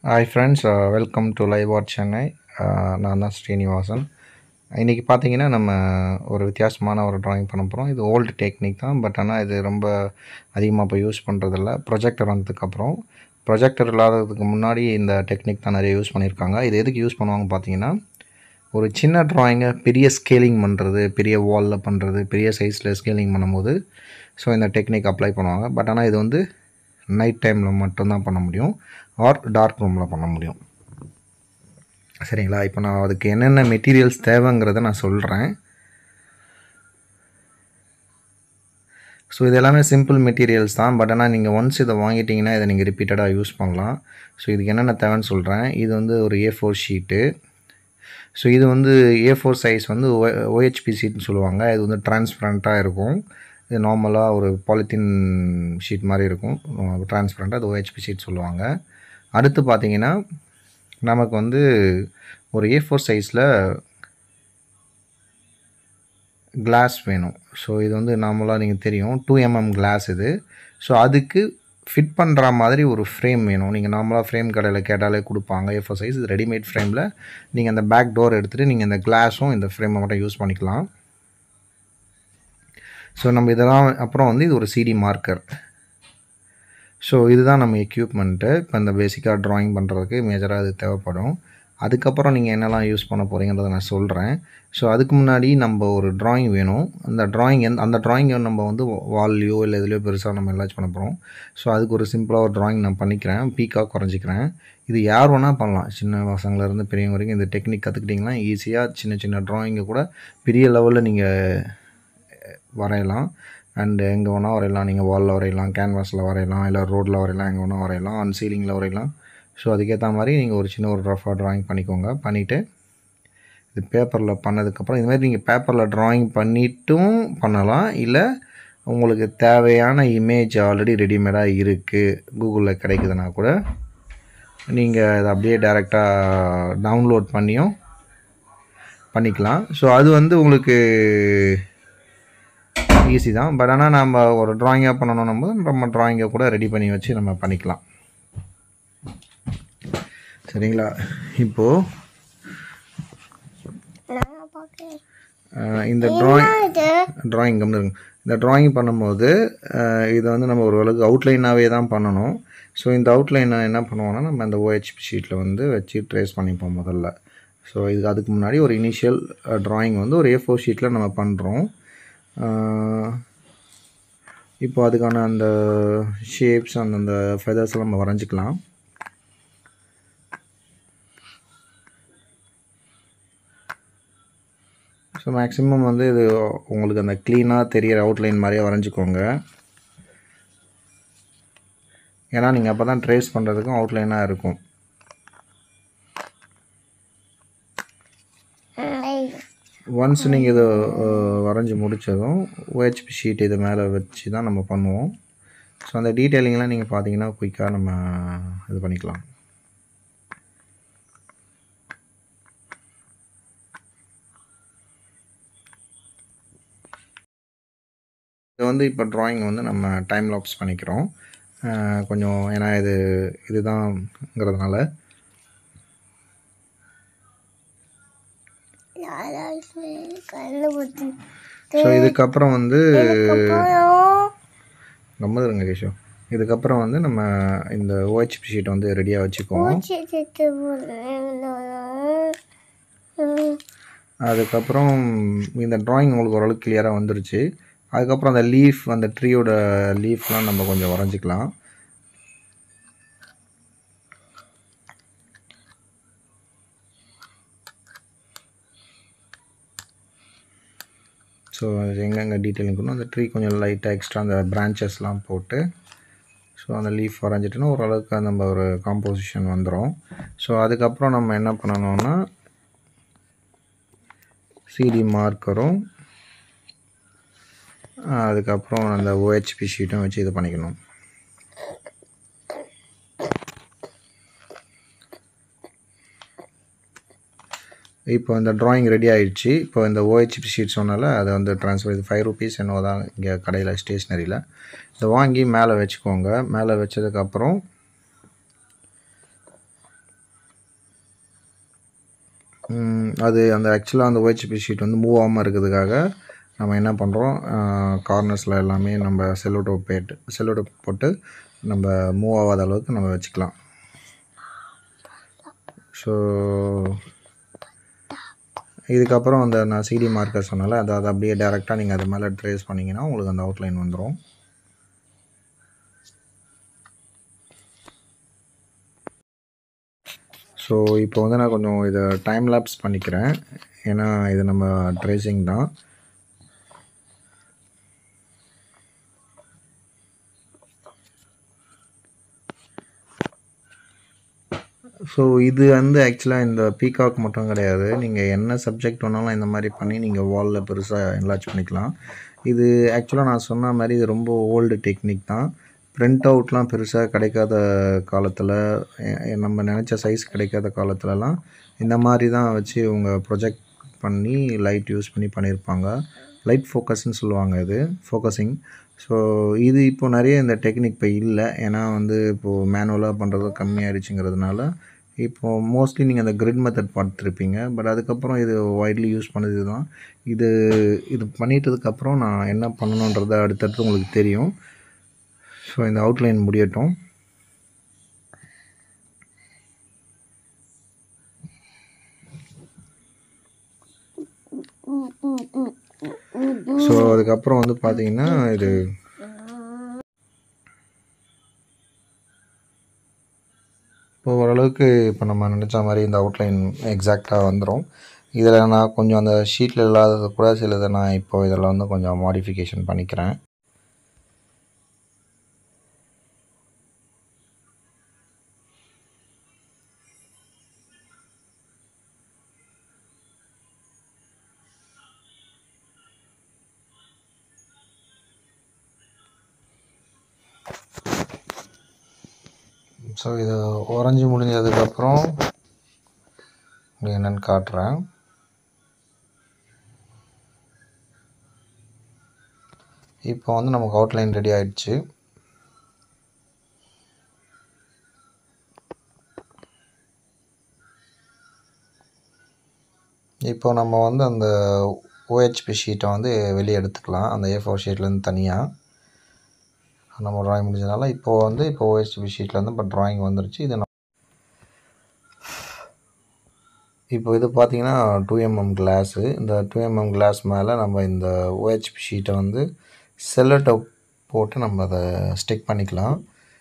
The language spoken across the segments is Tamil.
hi friends welcome to live what Chennai Uh, நான் தான் ஸ்ரீனிவாசன் இன்றைக்கி பார்த்தீங்கன்னா நம்ம ஒரு வித்தியாசமான ஒரு ட்ராயிங் பண்ண போகிறோம் இது ஓல்டு டெக்னிக் தான் பட் ஆனால் இது ரொம்ப அதிகமாக இப்போ யூஸ் பண்ணுறதில்ல ப்ரொஜெக்டர் வந்ததுக்கப்புறம் ப்ரொஜெக்டர் இல்லாததுக்கு முன்னாடி இந்த டெக்னிக் தான் நிறைய யூஸ் பண்ணியிருக்காங்க இது எதுக்கு யூஸ் பண்ணுவாங்க பார்த்தீங்கன்னா ஒரு சின்ன ட்ராயிங்கை பெரிய ஸ்கேலிங் பண்ணுறது பெரிய வாலில் பண்ணுறது பெரிய சைஸில் ஸ்கேலிங் பண்ணும்போது ஸோ இந்த டெக்னிக் அப்ளை பண்ணுவாங்க பட் ஆனால் இது வந்து நைட் டைமில் மட்டும்தான் பண்ண முடியும் ஆர் டார்க் ரூமில் பண்ண முடியும் சரிங்களா இப்போ நான் அதுக்கு என்னென்ன மெட்டீரியல்ஸ் தேவைங்கிறத நான் சொல்கிறேன் ஸோ இது எல்லாமே சிம்பிள் மெட்டீரியல்ஸ் தான் பட் ஆனால் நீங்கள் ஒன்ஸ் இதை வாங்கிட்டீங்கன்னா இதை நீங்கள் ரிப்பீட்டடாக யூஸ் பண்ணலாம் ஸோ இதுக்கு என்னென்ன தேவைன்னு சொல்கிறேன் இது வந்து ஒரு ஏ ஃபோர் ஷீட்டு ஸோ இது வந்து ஏ ஃபோர் சைஸ் வந்து ஓஹெச்பி ஷீட்னு சொல்லுவாங்க இது வந்து டிரான்ஸ்பரண்ட்டாக இருக்கும் இது நார்மலாக ஒரு பாலித்தீன் ஷீட் மாதிரி இருக்கும் டிரான்ஸ்பரண்ட்டாக அது ஓஹெச்பி ஷீட் சொல்லுவாங்க அடுத்து பார்த்தீங்கன்னா நமக்கு வந்து ஒரு ஏ ஃபோர் சைஸில் கிளாஸ் வேணும் ஸோ இது வந்து நார்மலாக நீங்கள் தெரியும் டூ எம்எம் கிளாஸ் இது ஸோ அதுக்கு ஃபிட் பண்ணுற மாதிரி ஒரு ஃப்ரேம் வேணும் நீங்கள் நார்மலாக ஃப்ரேம் கடையில் கேட்டாலே கொடுப்பாங்க ஏ ஃபோர் சைஸ் இது ரெடிமேட் ஃப்ரேமில் நீங்கள் அந்த பேக் டோர் எடுத்துகிட்டு நீங்கள் இந்த கிளாஸும் இந்த ஃப்ரேமை மட்டும் யூஸ் பண்ணிக்கலாம் ஸோ நம்ம இதெல்லாம் அப்புறம் வந்து இது ஒரு சிடி மார்க்கர் ஸோ இதுதான் நம்ம எக்யூப்மெண்ட்டு இப்போ இந்த பேசிக்காக ட்ராயிங் பண்ணுறதுக்கு மேஜராக இது தேவைப்படும் அதுக்கப்புறம் நீங்கள் என்னெல்லாம் யூஸ் பண்ண போகிறீங்கிறத நான் சொல்கிறேன் ஸோ அதுக்கு முன்னாடி நம்ம ஒரு ட்ராயிங் வேணும் அந்த ட்ராயிங் எந்த அந்த ட்ராயிங்கை நம்ம வந்து வால்லையோ இல்லை எதுலையோ பெருசாக நம்ம எல்லாச்சும் பண்ண போகிறோம் ஸோ அதுக்கு ஒரு சிம்பிளாக ஒரு ட்ராயிங் நான் பண்ணிக்கிறேன் பீக்காக குறைஞ்சிக்கிறேன் இது யார் வேணால் பண்ணலாம் சின்ன பசங்கள்லேருந்து பெரியவங்க வரைக்கும் இந்த டெக்னிக் கற்றுக்கிட்டிங்கன்னா ஈஸியாக சின்ன சின்ன ட்ராயிங்கை கூட பெரிய லெவலில் நீங்கள் வரையலாம் அண்டு எங்கே வேணால் வரையலாம் நீங்கள் வாலில் வரையலாம் கேன்வாஸில் வரையலாம் இல்லை ரோட்டில் வரையலாம் எங்கே வேணால் வரையலாம் ஆன் சீலிங்கில் வரையலாம் ஸோ அதுக்கேற்ற மாதிரி நீங்கள் ஒரு சின்ன ஒரு ரஃபாக ட்ராயிங் பண்ணிக்கோங்க பண்ணிவிட்டு இது பேப்பரில் பண்ணதுக்கப்புறம் இதுமாதிரி நீங்கள் பேப்பரில் ட்ராயிங் பண்ணிட்டும் பண்ணலாம் இல்லை உங்களுக்கு தேவையான இமேஜ் ஆல்ரெடி ரெடிமேடாக இருக்குது கூகுளில் கிடைக்குதுன்னா கூட நீங்கள் அதை அப்படியே டேரெக்டாக டவுன்லோட் பண்ணியும் பண்ணிக்கலாம் ஸோ அது வந்து உங்களுக்கு ஈஸி தான் பட் ஆனால் நம்ம ஒரு ட்ராயிங்காக பண்ணணும் போது நம்ம ட்ராயிங்கை கூட ரெடி பண்ணி வச்சு நம்ம பண்ணிக்கலாம் சரிங்களா இப்போது இந்த ட்ராயிங் ட்ராயிங் கம்மி இருக்கும் இந்த ட்ராயிங் பண்ணும்போது இதை வந்து நம்ம ஓரளவுக்கு அவுட்லைனாகவே தான் பண்ணணும் ஸோ இந்த அவுட்லைனை என்ன பண்ணுவோம்னா நம்ம இந்த ஓஹெச்பி ஷீட்டில் வந்து வச்சு ட்ரேஸ் பண்ணிப்போம் முதல்ல ஸோ இது அதுக்கு முன்னாடி ஒரு இனிஷியல் ட்ராயிங் வந்து ஒரு ஏ ஃபோர் ஷீட்டில் நம்ம பண்ணுறோம் இப்போ அதுக்கான அந்த ஷேப்ஸ் அந்தந்த ஃபெதர்ஸ்லாம் நம்ம வரைஞ்சிக்கலாம் ஸோ மேக்ஸிமம் வந்து இது உங்களுக்கு அந்த க்ளீனாக தெரிகிற அவுட்லைன் மாதிரியே வரைஞ்சிக்கோங்க ஏன்னா நீங்கள் அப்போ தான் ட்ரேஸ் பண்ணுறதுக்கும் அவுட்லைனாக இருக்கும் ஒன்ஸ் நீங்கள் இதை வரைஞ்சி முடித்ததும் ஓஹெச்பி ஷீட் இது மேலே வச்சு தான் நம்ம பண்ணுவோம் ஸோ அந்த டீட்டெயிலிங்லாம் நீங்கள் பார்த்தீங்கன்னா குயிக்காக நம்ம இது பண்ணிக்கலாம் இது வந்து இப்போ ட்ராயிங் வந்து நம்ம டைம் லாப்ஸ் பண்ணிக்கிறோம் கொஞ்சம் ஏன்னா இது இதுதான்ங்கிறதுனால ஸோ இதுக்கப்புறம் வந்து ரொம்ப இருங்க கேஷோ இதுக்கப்புறம் வந்து நம்ம இந்த ஓஹெச்பி ஷீட் வந்து ரெடியாக வச்சுக்குவோம் அதுக்கப்புறம் இந்த ட்ராயிங் உங்களுக்கு ஓரளவுக்கு கிளியராக வந்துருச்சு அதுக்கப்புறம் அந்த லீஃப் அந்த ட்ரீயோட லீஃப்லாம் நம்ம கொஞ்சம் வரைஞ்சிக்கலாம் ஸோ எங்கெங்கே டீட்டெயிலிங் பண்ணணும் அந்த ட்ரீ கொஞ்சம் லைட்டாக எக்ஸ்ட்ரா அந்த பிரான்ச்சஸ்லாம் போட்டு ஸோ அந்த லீஃப் வரைஞ்சிட்டுனா ஓரளவுக்கு நம்ம ஒரு காம்போசிஷன் வந்துடும் ஸோ அதுக்கப்புறம் நம்ம என்ன பண்ணணும்னா சிடி மார்க்கரும் அதுக்கப்புறம் அந்த ஓஹெச்பி ஷீட்டும் வச்சு இது பண்ணிக்கணும் இப்போ இந்த ட்ராயிங் ரெடி ஆகிடுச்சு இப்போ இந்த ஓஹெச்பி ஷீட் சொன்னால அதை வந்து ட்ரான்ஸ்ஃபர் இது ஃபைவ் ருபீஸ் என்னவோ தான் இங்கே கடையில் ஸ்டேஷ்னரியில் இதை வாங்கி மேலே வச்சுக்கோங்க மேலே வச்சதுக்கப்புறம் அது அந்த ஆக்சுவலாக அந்த OHP ஷீட் வந்து மூவ் ஆகாமல் இருக்கிறதுக்காக நம்ம என்ன பண்ணுறோம் கார்னர்ஸில் எல்லாமே நம்ம செல்லோடோ பேட்டு செல்லோடோ போட்டு நம்ம மூவ் ஆகாத அளவுக்கு நம்ம வச்சுக்கலாம் ஸோ இதுக்கப்புறம் அந்த நான் சிடி மார்க்கர் சொன்னால அதை அதை அப்படியே டேரெக்டாக நீங்கள் அது மேலே ட்ரேஸ் பண்ணிங்கன்னா உங்களுக்கு அந்த அவுட்லைன் வந்துடும் ஸோ இப்போ வந்து நான் கொஞ்சம் இதை டைம் லேப்ஸ் பண்ணிக்கிறேன் ஏன்னா இது நம்ம ட்ரேசிங் தான் ஸோ இது வந்து ஆக்சுவலாக இந்த பீகாக் மட்டும் கிடையாது நீங்கள் என்ன சப்ஜெக்ட் வேணாலும் இந்த மாதிரி பண்ணி நீங்கள் வாலில் பெருசாக என்லார்ஜ் பண்ணிக்கலாம் இது ஆக்சுவலாக நான் சொன்ன மாதிரி இது ரொம்ப ஓல்டு டெக்னிக் தான் பிரிண்ட் அவுட்லாம் பெருசாக கிடைக்காத காலத்தில் நம்ம நினச்ச சைஸ் கிடைக்காத காலத்துலலாம் இந்த மாதிரி தான் வச்சு இவங்க ப்ரொஜெக்ட் பண்ணி லைட் யூஸ் பண்ணி பண்ணியிருப்பாங்க லைட் ஃபோக்கஸ்ன்னு சொல்லுவாங்க இது ஃபோக்கஸிங் ஸோ இது இப்போ நிறைய இந்த டெக்னிக் இப்போ இல்லை ஏன்னா வந்து இப்போது மேனுவலாக பண்ணுறது கம்மியாயிடுச்சுங்கிறதுனால இப்போது மோஸ்ட்லி நீங்கள் அந்த கிரிட் மெத்தட் பார்த்துருப்பீங்க பட் அதுக்கப்புறம் இது வைட்லி யூஸ் பண்ணது தான் இது இது பண்ணிட்டதுக்கப்புறம் நான் என்ன பண்ணணுன்றதை அடுத்தடுத்து உங்களுக்கு தெரியும் ஸோ இந்த அவுட்லைன் முடியட்டும் ஸோ அதுக்கப்புறம் வந்து பார்த்தீங்கன்னா இது இப்போ ஓரளவுக்கு இப்போ நம்ம நினச்ச மாதிரி இந்த அவுட்லைன் எக்ஸாக்டாக வந்துடும் இதில் நான் கொஞ்சம் அந்த ஷீட்டில் இல்லாதது கூட சிலதை நான் இப்போ இதில் வந்து கொஞ்சம் மாடிஃபிகேஷன் பண்ணிக்கிறேன் ஸோ இது உறைஞ்சி முடிஞ்சதுக்கப்புறம் என்னென்னு காட்டுறேன் இப்போ வந்து நமக்கு அவுட்லைன் ரெடி ஆயிடுச்சு இப்போ நம்ம வந்து அந்த ஓஹெச்பி ஷீட்டை வந்து வெளியே எடுத்துக்கலாம் அந்த ஏ ஃபோர் ஷீட்லேருந்து தனியாக நம்ம ட்ராயிங் முடிஞ்சதுனால இப்போ வந்து இப்போ ஓஎஸ்டிபி ஷீட்டில் வந்து இப்போ ட்ராயிங் வந்துருச்சு இது நம்ம இப்போ இது பார்த்தீங்கன்னா டூ எம்எம் கிளாஸு இந்த டூ எம்எம் கிளாஸ் மேலே நம்ம இந்த ஓஹெச்பி ஷீட்டை வந்து செல்லட்டை போட்டு நம்ம அதை ஸ்டிக் பண்ணிக்கலாம்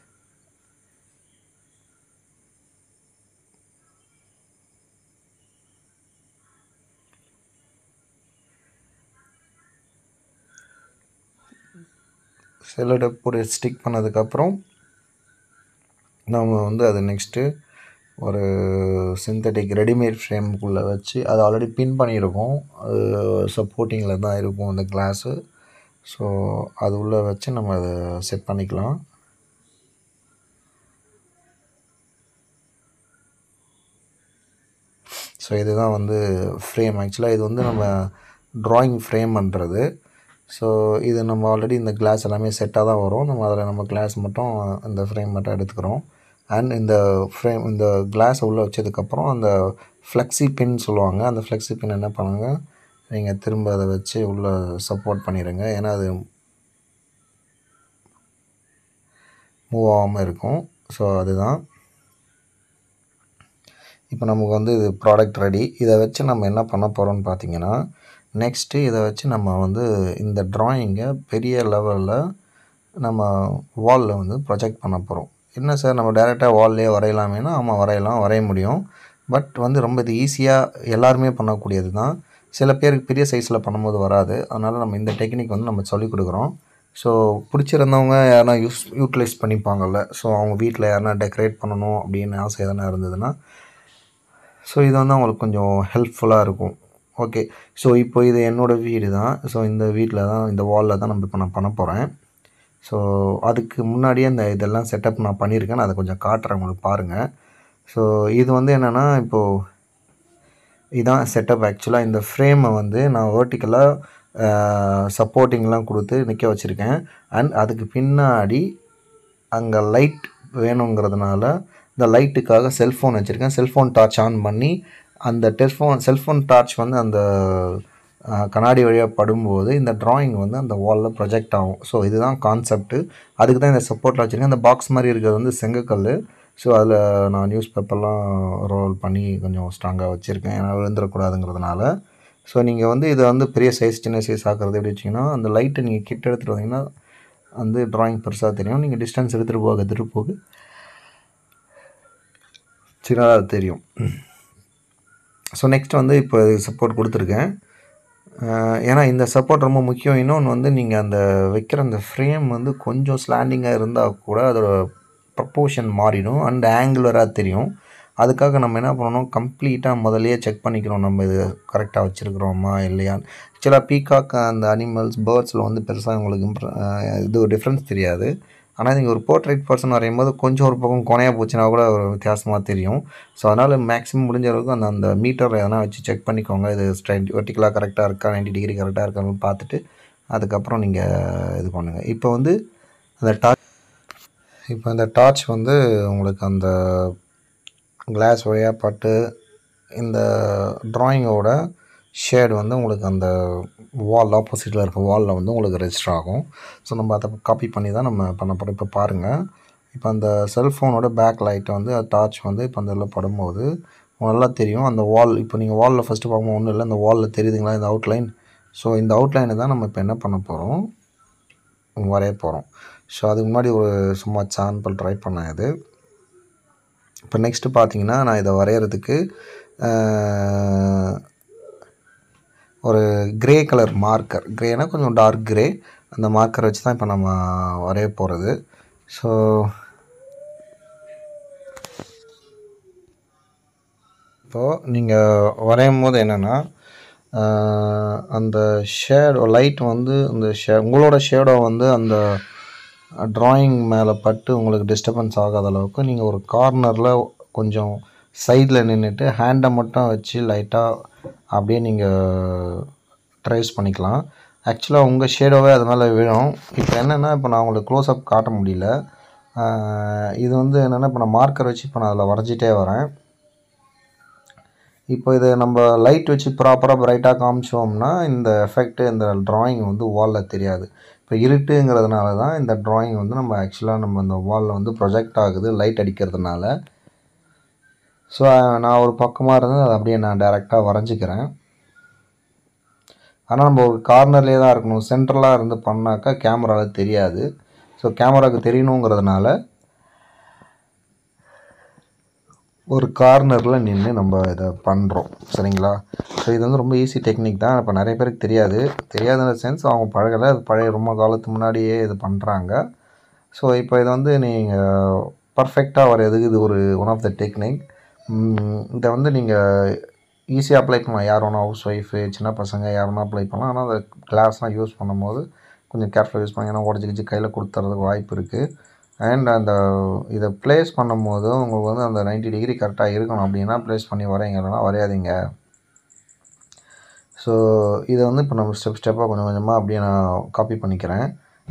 செல்லோட போட்டு ஸ்டிக் பண்ணதுக்கப்புறம் நம்ம வந்து அதை நெக்ஸ்ட்டு ஒரு சிந்தட்டிக் ரெடிமேட் ஃப்ரேமுக்குள்ளே வச்சு அது ஆல்ரெடி பின் பண்ணியிருக்கோம் அது சப்போர்ட்டிங்கில் தான் இருக்கும் அந்த கிளாஸு ஸோ அது உள்ளே வச்சு நம்ம அதை செட் பண்ணிக்கலாம் ஸோ இதுதான் வந்து ஃப்ரேம் ஆக்சுவலாக இது வந்து நம்ம ட்ராயிங் ஃப்ரேம் பண்ணுறது ஸோ இது நம்ம ஆல்ரெடி இந்த கிளாஸ் எல்லாமே செட்டாக தான் வரும் நம்ம அதில் நம்ம கிளாஸ் மட்டும் இந்த ஃப்ரேம் மட்டும் எடுத்துக்கிறோம் அண்ட் இந்த ஃப்ரேம் இந்த கிளாஸை உள்ளே வச்சதுக்கப்புறம் அந்த ஃப்ளெக்ஸி பின் சொல்லுவாங்க அந்த ஃப்ளெக்ஸி பின் என்ன பண்ணுங்க நீங்கள் திரும்ப அதை வச்சு உள்ளே சப்போர்ட் பண்ணிடுங்க ஏன்னா அது மூவ் ஆகாமல் இருக்கும் ஸோ அதுதான் இப்போ நமக்கு வந்து இது ப்ராடக்ட் ரெடி இதை வச்சு நம்ம என்ன பண்ண போகிறோம்னு பார்த்தீங்கன்னா நெக்ஸ்ட்டு இதை வச்சு நம்ம வந்து இந்த ட்ராயிங்கை பெரிய லெவலில் நம்ம வாலில் வந்து ப்ரொஜெக்ட் பண்ண போகிறோம் என்ன சார் நம்ம டேரெக்டாக வால்லே வரையலாமேனா ஆமாம் வரையலாம் வரைய முடியும் பட் வந்து ரொம்ப இது ஈஸியாக எல்லாருமே பண்ணக்கூடியது தான் சில பேருக்கு பெரிய சைஸில் பண்ணும்போது வராது அதனால் நம்ம இந்த டெக்னிக் வந்து நம்ம சொல்லிக் கொடுக்குறோம் ஸோ பிடிச்சிருந்தவங்க யாருனா யூஸ் யூட்டிலைஸ் பண்ணிப்பாங்கள்ல ஸோ அவங்க வீட்டில் யாருனா டெக்கரேட் பண்ணணும் அப்படின்னு ஆசை எதனா இருந்ததுன்னா ஸோ இது வந்து அவங்களுக்கு கொஞ்சம் ஹெல்ப்ஃபுல்லாக இருக்கும் ஓகே ஸோ இப்போ இது என்னோடய வீடு தான் ஸோ இந்த வீட்டில் தான் இந்த வாலில் தான் நம்ம இப்போ நான் பண்ண போகிறேன் ஸோ அதுக்கு முன்னாடியே அந்த இதெல்லாம் செட்டப் நான் பண்ணியிருக்கேன் நான் அதை கொஞ்சம் காட்டுறேன் உங்களுக்கு பாருங்கள் ஸோ இது வந்து என்னென்னா இப்போது இதான் செட்டப் ஆக்சுவலாக இந்த ஃப்ரேமை வந்து நான் வேர்ட்டிக்கலாக சப்போர்ட்டிங்லாம் கொடுத்து நிற்க வச்சுருக்கேன் அண்ட் அதுக்கு பின்னாடி அங்கே லைட் வேணுங்கிறதுனால இந்த லைட்டுக்காக செல்ஃபோன் வச்சுருக்கேன் செல்ஃபோன் டார்ச் ஆன் பண்ணி அந்த டெலிஃபோன் செல்ஃபோன் டார்ச் வந்து அந்த அஹ், கண்ணாடி வழியாக படும்போது இந்த drawing வந்து அந்த வாலில் ப்ரொஜெக்ட் ஆகும் ஸோ இதுதான் கான்செப்ட்டு அதுக்கு தான் இந்த சப்போர்ட்டில் வச்சுருக்கேன் அந்த பாக்ஸ் மாதிரி இருக்கிறது வந்து செங்கக்கல் ஸோ அதில் நான் நியூஸ் பேப்பர்லாம் ரோல் பண்ணி கொஞ்சம் ஸ்ட்ராங்காக வச்சுருக்கேன் ஏன்னா விழுந்துடக்கூடாதுங்கிறதுனால ஸோ நீங்கள் வந்து இதை வந்து பெரிய சைஸ் சின்ன சைஸ் ஆக்குறது எப்படி வச்சிங்கன்னா அந்த லைட்டை நீங்கள் கிட்ட எடுத்துகிட்டு வந்தீங்கன்னா வந்து drawing பெருசாக தெரியும் நீங்கள் டிஸ்டன்ஸ் எடுத்துகிட்டு போக எடுத்துகிட்டு போக சின்னதாக தெரியும் ஸோ நெக்ஸ்ட் வந்து இப்போ சப்போர்ட் கொடுத்துருக்கேன் அஹ் ஏன்னா இந்த சப்போர்ட் ரொம்ப முக்கியம் இன்னொன்று வந்து நீங்கள் அந்த வைக்கிற அந்த ஃப்ரேம் வந்து கொஞ்சம் ஸ்லாண்டிங்காக இருந்தால் கூட அதோட ப்ரப்போர்ஷன் மாறிடும் அண்ட் ஆங்குலராக தெரியும் அதுக்காக நம்ம என்ன பண்ணணும் கம்ப்ளீட்டாக முதல்லயே செக் பண்ணிக்கிறோம் நம்ம இது கரெக்டாக வச்சுருக்குறோமா இல்லையான்னு ஆக்சுவலாக பீகாக் அந்த அனிமல்ஸ் பேர்ட்ஸில் வந்து பெருசாக உங்களுக்கு impre- அஹ் இது ஒரு டிஃப்ரென்ஸ் தெரியாது ஆனால் நீங்கள் ஒரு போர்ட்ரேட் பர்சன் வரையும் போது கொஞ்சம் ஒரு பக்கம் கொனையாக போச்சுன்னா கூட ஒரு வித்தியாசமாக தெரியும் ஸோ அதனால் மேக்ஸிமம் முடிஞ்ச அளவுக்கு அந்த அந்த மீட்டர் எதனா வச்சு செக் பண்ணிக்கோங்க இது ஸ்ட்ரைட் வெர்டிக்கலாக கரெக்டாக இருக்கா 90 டிகிரி கரெக்டாக இருக்கான்னு பார்த்துட்டு அதுக்கப்புறம் நீங்கள் இது பண்ணுங்கள் இப்போ வந்து அந்த டார்ச் இப்போ இந்த டார்ச் வந்து உங்களுக்கு அந்த கிளாஸ் வழியாக பட்டு இந்த ட்ராயிங்கோட ஷேட் வந்து உங்களுக்கு அந்த வால் ஆப்போசிட்டில் இருக்க வாலில் வந்து உங்களுக்கு ரெஜிஸ்டர் ஆகும் ஸோ நம்ம அதை காப்பி பண்ணி தான் நம்ம பண்ண போகிறோம் இப்போ பாருங்கள் இப்போ அந்த செல்ஃபோனோட பேக் லைட்டை வந்து டார்ச் வந்து இப்போ அந்த இதில் படும்போது உங்களுக்கு நல்லா தெரியும் அந்த வால் இப்போ நீங்கள் வாலில் ஃபஸ்ட்டு பார்க்கும்போது ஒன்றும் இல்லை இந்த வாலில் தெரியுதுங்களா இந்த அவுட்லைன் ஸோ இந்த அவுட்லைனை தான் நம்ம இப்போ என்ன பண்ண போகிறோம் வரைய போகிறோம் ஸோ அதுக்கு முன்னாடி ஒரு சும்மா சாம்பிள் ட்ரை பண்ணேன் இது இப்போ நெக்ஸ்ட்டு பார்த்தீங்கன்னா நான் இதை வரைகிறதுக்கு ஒரு கிரே கலர் மார்க்கர் கிரேனா கொஞ்சம் டார்க் கிரே அந்த மார்க்கர் வச்சு தான் இப்போ நம்ம வரைய போகிறது ஸோ இப்போது நீங்கள் வரையும் போது என்னென்னா அந்த ஷேடோ லைட் வந்து அந்த ஷே உங்களோட ஷேடோ வந்து அந்த ட்ராயிங் மேலே பட்டு உங்களுக்கு டிஸ்டர்பன்ஸ் ஆகாத அளவுக்கு நீங்கள் ஒரு கார்னரில் கொஞ்சம் சைடில் நின்றுட்டு ஹேண்டை மட்டும் வச்சு லைட்டாக அப்படியே நீங்கள் ட்ரேஸ் பண்ணிக்கலாம் ஆக்சுவலாக உங்கள் ஷேடோவே அது மேலே விழும் இப்போ என்னென்னா இப்போ நான் உங்களுக்கு க்ளோஸ்அப் காட்ட முடியல ஆஹ் இது வந்து என்னென்னா இப்போ நான் மார்க்கர் வச்சு இப்போ நான் அதில் வரைஞ்சிட்டே வரேன் இப்போ இதை நம்ம லைட் வச்சு ப்ராப்பராக பிரைட்டாக காமிச்சோம்னா இந்த எஃபெக்ட்டு இந்த ட்ராயிங் வந்து வாலில் தெரியாது இப்போ இருட்டுங்கிறதுனால தான் இந்த ட்ராயிங் வந்து நம்ம ஆக்சுவலாக நம்ம இந்த வாலில் வந்து ப்ரொஜெக்ட் ஆகுது லைட் அடிக்கிறதுனால ஸோ நான் ஒரு பக்கமாக இருந்து அதை அப்படியே நான் டைரெக்டாக வரைஞ்சிக்கிறேன் ஆனால் நம்ம ஒரு கார்னர்லேயே தான் இருக்கணும் சென்ட்ரலாக இருந்து பண்ணாக்கா கேமராவில் தெரியாது ஸோ கேமராவுக்கு தெரியணுங்கிறதுனால ஒரு கார்னரில் நின்று நம்ம இதை பண்ணுறோம் சரிங்களா ஸோ இது வந்து ரொம்ப ஈஸி டெக்னிக் தான் இப்போ நிறைய பேருக்கு தெரியாது தெரியாதுன்ற சென்ஸ் அவங்க பழகலை அது பழைய ரொம்ப காலத்துக்கு முன்னாடியே இது பண்ணுறாங்க ஸோ இப்போ இதை வந்து நீங்கள் பர்ஃபெக்டாக வரையறதுக்கு இது ஒரு ஒன் ஆஃப் த டெக்னிக் இதை வந்து நீங்கள் ஈஸியாக அப்ளை பண்ணலாம் யார் வேணா ஹவுஸ் ஒய்ஃபு சின்ன பசங்க யார் வேணா அப்ளை பண்ணலாம் ஆனால் அந்த கிளாஸ்லாம் யூஸ் பண்ணும்போது கொஞ்சம் கேர்ஃபுல்லாக யூஸ் பண்ணி ஏன்னா உடச்சி கிச்சு கையில் கொடுத்துறதுக்கு வாய்ப்பு இருக்குது அண்ட் அந்த இதை ப்ளேஸ் பண்ணும்போது உங்களுக்கு வந்து அந்த 90 டிகிரி கரெக்டாக இருக்கணும் அப்படின்னா ப்ளேஸ் பண்ணி வரைங்கன்னா வரையாதீங்க ஸோ இதை வந்து இப்போ நம்ம ஸ்டெப் ஸ்டெப்பாக கொஞ்சம் கொஞ்சமாக அப்படியே நான் காப்பி பண்ணிக்கிறேன்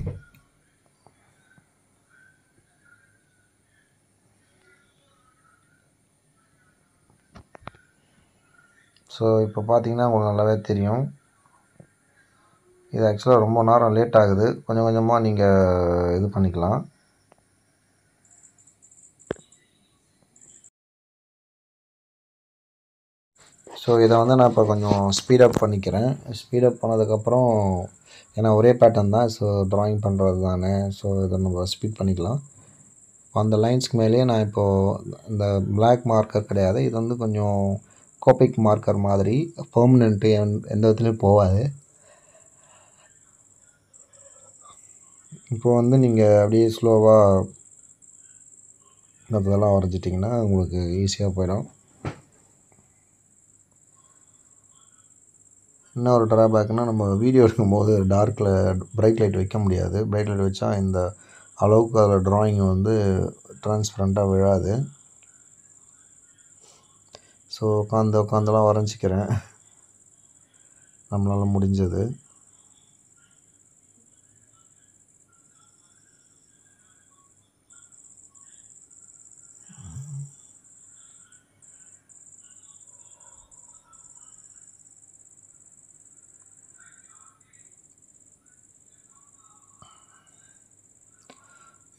ஸோ இப்போ பார்த்தீங்கன்னா உங்களுக்கு நல்லாவே தெரியும் இது ஆக்சுவலாக ரொம்ப நேரம் லேட் ஆகுது கொஞ்சம் கொஞ்சமாக நீங்கள் இது பண்ணிக்கலாம் ஸோ இதை வந்து நான் இப்போ கொஞ்சம் ஸ்பீடப் பண்ணிக்கிறேன் ஸ்பீடப் பண்ணதுக்கப்புறம் ஏன்னா ஒரே பேட்டர்ன் தான் ஸோ ட்ராயிங் பண்ணுறது தானே ஸோ இதை நம்ம ஸ்பீட் பண்ணிக்கலாம் அந்த லைன்ஸ்க்கு மேலேயே நான் இப்போது இந்த பிளாக் மார்க்கர் கிடையாது இது வந்து கொஞ்சம் கோபிக் மார்க்கர் மாதிரி பெர்மனெண்ட்டு எந்த விதத்துலையும் போகாது இப்போ வந்து நீங்கள் அப்படியே ஸ்லோவாக இதெல்லாம் வரைஞ்சிட்டிங்கன்னா உங்களுக்கு ஈஸியாக போயிடும் இன்னொரு ட்ராபேக்னால் நம்ம வீடியோ எடுக்கும்போது டார்க்கில் பிரைட் லைட் வைக்க முடியாது பிரைட் லைட் வச்சா இந்த அளவுக்கு அதில் ட்ராயிங் வந்து டிரான்ஸ்பரண்ட்டாக விழாது ஸோ உட்காந்து உட்காந்துலாம் வரைஞ்சிக்கிறேன் நம்மளால் முடிஞ்சது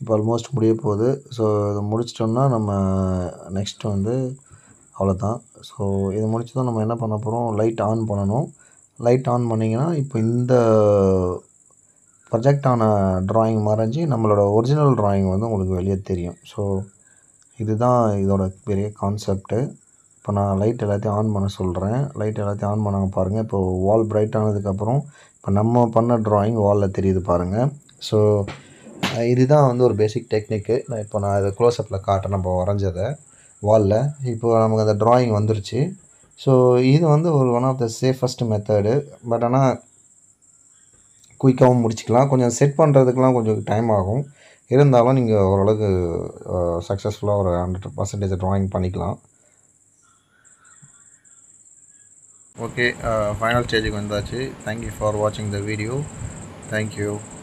இப்போ ஆல்மோஸ்ட் முடிய போகுது ஸோ இதை முடிச்சிட்டோம்னா நம்ம நெக்ஸ்ட் வந்து அவ்வளோதான் ஸோ இது முடிச்சதும் நம்ம என்ன பண்ண போகிறோம் லைட் ஆன் பண்ணணும் லைட் ஆன் பண்ணிங்கன்னா இப்போ இந்த ப்ரொஜெக்ட் ஆன ட்ராயிங் மறைஞ்சி நம்மளோட ஒரிஜினல் ட்ராயிங் வந்து உங்களுக்கு வெளியே தெரியும் ஸோ இதுதான் இதோட பெரிய கான்செப்ட்டு இப்போ நான் லைட் எல்லாத்தையும் ஆன் பண்ண சொல்கிறேன் லைட் எல்லாத்தையும் ஆன் பண்ணாங்க பாருங்கள் இப்போ வால் பிரைட் ஆனதுக்கப்புறம் இப்போ நம்ம பண்ண ட்ராயிங் வாலில் தெரியுது பாருங்கள் ஸோ இதுதான் வந்து ஒரு பேசிக் டெக்னிக்கு நான் இப்போ நான் இதை க்ளோஸ்அப்பில் காட்டுறேன் நம்ம வரைஞ்சதை வாலில் இப்போ நமக்கு அந்த ட்ராயிங் வந்துருச்சு ஸோ இது வந்து ஒரு one of the safest method but ஆனால் குயிக்காகவும் முடிச்சிக்கலாம் கொஞ்சம் செட் பண்ணுறதுக்கெலாம் கொஞ்சம் டைம் ஆகும் இருந்தாலும் நீங்கள் ஓரளவுக்கு சக்ஸஸ்ஃபுல்லாக ஒரு ஹண்ட்ரட் பர்சன்டேஜ் ட்ராயிங் பண்ணிக்கலாம் ஓகே ஃபைனல் ஸ்டேஜுக்கு வந்தாச்சு தேங்க்யூ ஃபார் வாட்சிங் த வீடியோ தேங்க்யூ